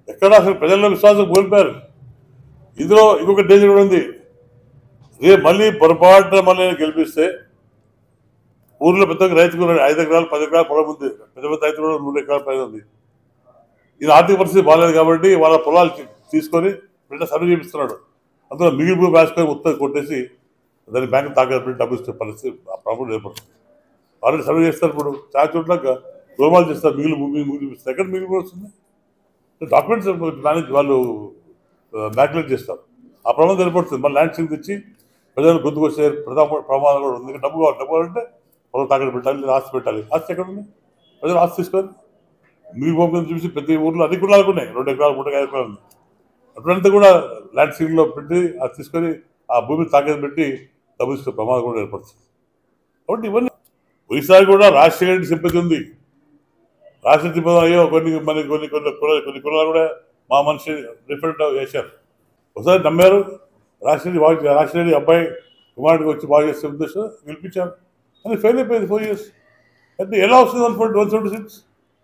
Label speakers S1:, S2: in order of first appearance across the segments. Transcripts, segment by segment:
S1: ఎక్కడ అసలు ప్రజల్లో విశ్వాసం కోల్పోయారు ఇందులో ఇంకొక డేంజర్ కూడా ఉంది రేపు మళ్ళీ పొరపాటున మళ్ళీ గెలిపిస్తే ఊర్లో పెద్ద రైతుకు ఐదు ఎకరాలు పది ఎకరాలు పొలం ఉంది పెద్ద పెద్ద రైతు కూడా మూడు ఎకరాల పైన ఉంది ఇది ఆర్థిక పరిస్థితి బాగాలేదు కాబట్టి వాళ్ళ పొలాలు తీ- తీసుకొని బిడ్డ సర్వే చేపిస్తున్నాడు అందులో మిగిలి భూమి రాసుకొని మొత్తం కొట్టేసి దాన్ని బ్యాంక్ తాకట్టు పెట్టి డబ్బు ఇచ్చే పరిస్థితి ఆ ప్రాబ్లం ఏర్పడుతుంది ఆల్రెడీ సర్వే చేస్తారు ఇప్పుడు చాలా చోట్ల గోమాలు చేస్తారు మిగిలి భూమి మిగిలి ఎక్కడ మిగిలి భూమి వస్తుంది డాక్యుమెంట్స్ మేనేజ్ వాళ్ళు మ్యాక్యులేట్ చేస్తారు ఆ ప్రమాదం ఏర్పడుతుంది మళ్ళీ ల్యాండ్ సీల్ తెచ్చి ప్రజలు గొంతుకు వచ్చే ప్రతాప ప్రమాదం కూడా ఉంది డబ్బు కావాలి డబ్బు కావాలంటే పొలం తాకట్టు పెట్టాలి లేదా ఆస్తి పెట్టాలి ఆస్తి ఎక్కడ ఉంది ప్రజలు ఆస్తి తీసుకొని మీ భూమి చూసి ప్రతి ఊర్లో అన్ని కులాలకు ఉన్నాయి రెండు ఎకరాలు మూడు ఎకరాలు ఉంది అప్పుడంతా కూడా ల్యాండ్ సీల్లో పెట్టి అది తీసుకొని ఆ భూమి తాకట్టు పెట్టి డబ్బు తీసుకునే ప్రమాదం కూడా ఏర్పడుతుంది కాబట్టి ఇవన్నీ ఒరిసారి కూడా రాజశేఖర రెడ్డి సింపతి ఉంది రాష్ట్ర సింపతి అయ్యో కొన్ని మన కొన్ని కొన్ని కులాలు కొన్ని కులాలు కూడా మా మనిషి డిఫరెంట్ చేశారు ఒకసారి నమ్మారు రాష్ట్రరెడ్డి బాగా రాష్ట్రరెడ్డి అబ్బాయి కుమారుడికి వచ్చి బాగా చేసే ఉద్దేశం గెలిపించారు కానీ ఫెయిల్ అయిపోయింది ఫోర్ ఇయర్స్ అంటే ఎలా వస్తుంది one forty one seventy six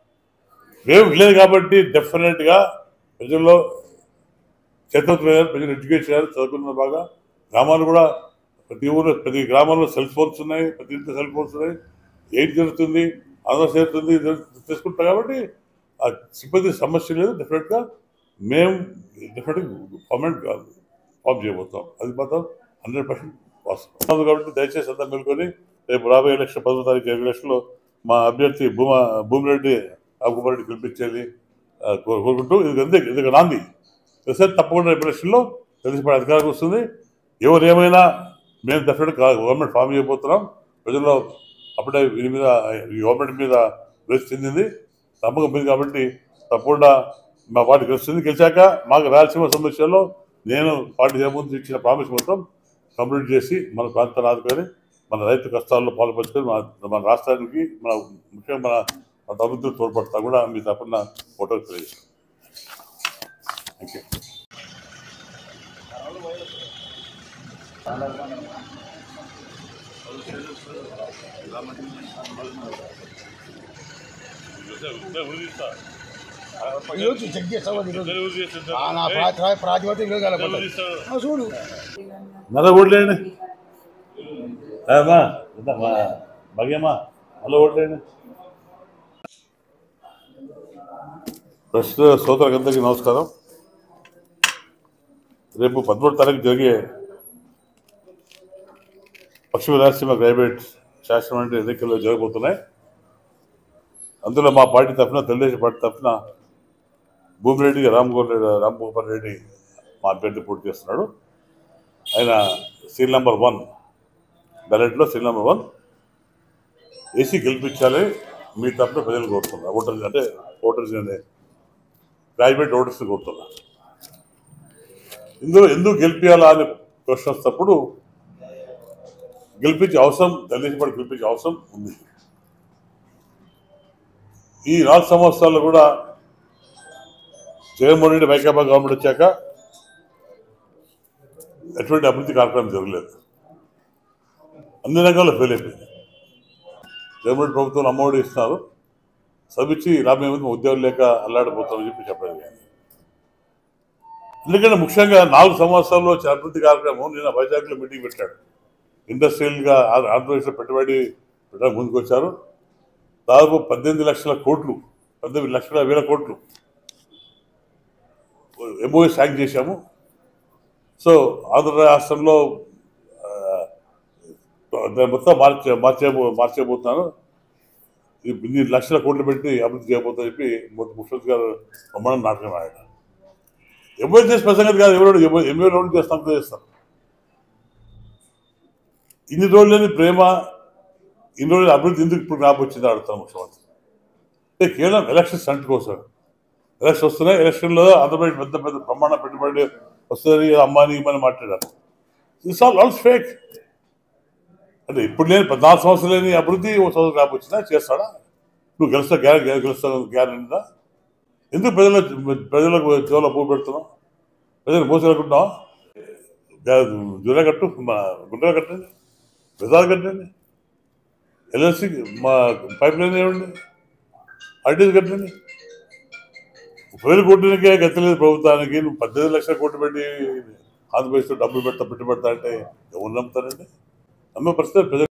S1: wave లేదు కాబట్టి డెఫినెట్గా ప్రజల్లో చేతోత్రయ్యారు ప్రజలు ఎడ్యుకేషన్ అయ్యారు చదువుకున్నారు బాగా గ్రామాలు కూడా ప్రతి ఊరు ప్రతి గ్రామంలో సెల్ ఫోన్స్ ఉన్నాయి ప్రతి ఇంట్లో సెల్ ఫోన్స్ ఉన్నాయి ఏం జరుగుతుంది ఆంధ్ర చేరుతుంది ఇది తెలుసుకుంటాం కాబట్టి ఆ సిబ్బంది సమస్య లేదు డెఫినెట్గా మేము డెఫినెట్గా కామెంట్ ఫామ్ చేయబోతాం అది మాత్రం హండ్రెడ్ పర్సెంట్ వాస్తవం కాబట్టి దయచేసి అంతా మేల్కొని రేపు రాబోయే ఎలక్షన్ పదో తారీఖు ఎలక్షన్లో మా అభ్యర్థి భూమా భూమిరెడ్డి అబ్బుమారెడ్డి గెలిపించేది ఆ, కో- కోరుకుంటూ ఇది అంతే ఇది నాంది సార్ తప్పకుండా రేపు ఎలక్షన్లో తెలిసిపోయే అధికారం వస్తుంది ఎవరు ఏమైనా మేము డెఫినెట్గా గవర్నమెంట్ ఫామ్ చేయబోతున్నాం ప్రజల్లో అప్పుడే దీని మీద ఈ గవర్నమెంట్ మీద వేసి చెందింది నమ్మకం ఉంది కాబట్టి తప్పకుండా మా పార్టీ గెలుస్తుంది గెలిచాక మాకు రాయలసీమ సమస్యల్లో నేను పార్టీ చేయముందు ఇచ్చిన ప్రామిస్ మొత్తం కంప్లీట్ చేసి మన ప్రాంతాన్ని ఆదుకొని మన రైతు కష్టాల్లో పాల్పంచుకొని మన మన రాష్ట్రానికి మన ముఖ్యంగా మన మన అభివృద్ధికి తోడ్పడతా కూడా మీ తప్పకుండా ఫోటో తెలియజేస్తాను థ్యాంక్ యూ
S2: ఈరోజు చెక్ చేస్తావా ఈరోజు ఆ, నా ప్రా- ప్రా- ప్రాతిపదిక ఈరోజు కనపడ్డది. ఆ, చూడు
S1: నల్ల ఓట్లేండి అమ్మా ఇందమ్మా భాగ్యమ్మా నల్ల ఓట్లేండి ప్రస్తుత శ్రోతలకందరికీ నమస్కారం రేపు పదమూడు తారీఖు జరిగే పశ్చిమ రాయలసీమ గ్రాడ్యుయేట్ శాసనమండలి ఎన్నికల్లో జరగబోతున్నాయి అందులో మా పార్టీ తరఫున తెలుగుదేశం పార్టీ తరఫున భూమిరెడ్డి రామ్గోపాల్ రెడ్డి రామ్గోపాల్ రెడ్డి మా అభ్యర్థి పోటీ చేస్తున్నాడు ఆయన సీల్ నెంబర్ వన్ బ్యాలెట్లో సీల్ నెంబర్ వన్ ఏసీ గెలిపించాలి మీ తరఫున ప్రజలు కోరుతున్నారు ఓటర్స్ అంటే ఓటర్స్ అనే గ్రాడ్యుయేట్ ఓటర్స్ కోరుతున్నారు ఇందులో ఎందుకు గెలిపించాలా అనే క్వశ్చన్ వస్తప్పుడు గెలిపించే అవసరం తెలుగుదేశం పార్టీ గెలిపించే అవసరం ఉంది ఈ నాలుగు సంవత్సరాలు కూడా జగన్మోహన్ రెడ్డి వైకాపా గవర్నమెంట్ వచ్చాక ఎటువంటి అభివృద్ధి కార్యక్రమం జరగలేదు అన్ని రంగాల్లో ఫెయిల్ అయిపోయింది జగన్మోహన్ ప్రభుత్వం అమ్మఒడి ఇస్తున్నారు చదివించి లాభం ఏముంది ఉద్యోగం లేక అల్లాడిపోతామని చెప్పి చెప్పలేదు కానీ ఎందుకంటే ముఖ్యంగా నాలుగు సంవత్సరాల్లో వచ్చే అభివృద్ధి కార్యక్రమం నిన్న వైజాగ్లో మీటింగ్ పెట్టాడు ఇండస్ట్రియల్గా ఆంధ్ర- ఆంధ్రప్రదేశ్లో పెట్టుబడి పెట్టడానికి ముందుకు వచ్చారు దాదాపు పద్దెనిమిది లక్షల కోట్లు పద్దెనిమిది లక్షల వేల కోట్లు ఎంఓఏ శాంక్ చేశాము సో ఆంధ్ర రాష్ట్రంలో ఆ, దాన్ని మొత్తం మార్చే మార్చే మార్చేయబోతున్నాను ఈ- ఇన్ని లక్షల కోట్లు పెట్టి అభివృద్ధి చేయబోతా చెప్పి మొ- ముఖ్యమంత్రి గారు బ్రహ్మాండం నాటకం ఆయన ఎంఓఏ చేసి ప్రసంగతి కాదు ఎవరు ఎంఓఏ లోన్ చేస్తాం అంతా చేస్తాం ఇన్ని రోజులని ప్రేమ ఇన్ని రోజులు అభివృద్ధి ఎందుకు ఇప్పుడు జ్ఞాపకం వచ్చింది అడుగుతాను ముఖ్యమంత్రి అంటే కేవలం ఎలక్షన్ స్టంట్ కోసం ఎలక్షన్ వస్తున్నాయి ఎలక్షన్లో ఆంధ్రప్రదేశ్ పెద్ద పెద్ద ప్రమాణ పెట్టుబడి వస్తుంది అమ్మాని ఇమ్మని మాట్లాడారు ఇట్స్ ఆల్ ఆల్స్ ఫేక్ అంటే ఇప్పుడు లేని పద్నాలుగు సంవత్సరాలు లేని అభివృద్ధి ఒక సంవత్సరం జ్ఞాపకం వచ్చిందా చేస్తాడా నువ్వు గెలుస్తా గ్యారెంటీ గెలుస్తావు గ్యారెంటీదా ఎందుకు ప్రజల ప్రజలకు చెవులో పువ్వు పెడుతున్నావు ప్రజలకు మోసనుకుంటున్నావా జూరా కట్టు మా గుండ్రా కట్టండి విధాలు కట్టండి ఎల్ఎల్సి మా పైప్ లైన్ ఇవ్వండి ఆర్టీసీ కట్టండి ముప్పై వేలు కోట్లకే గతి లేదు ప్రభుత్వానికి నువ్వు పద్దెనిమిది లక్షల కోట్లు పెట్టి ఆంధ్రప్రదేశ్లో డబ్బులు పెడతా పెట్టి పెడతా అంటే ఎవరు నమ్ముతారండి నమ్మే పరిస్థితి ప్రజలు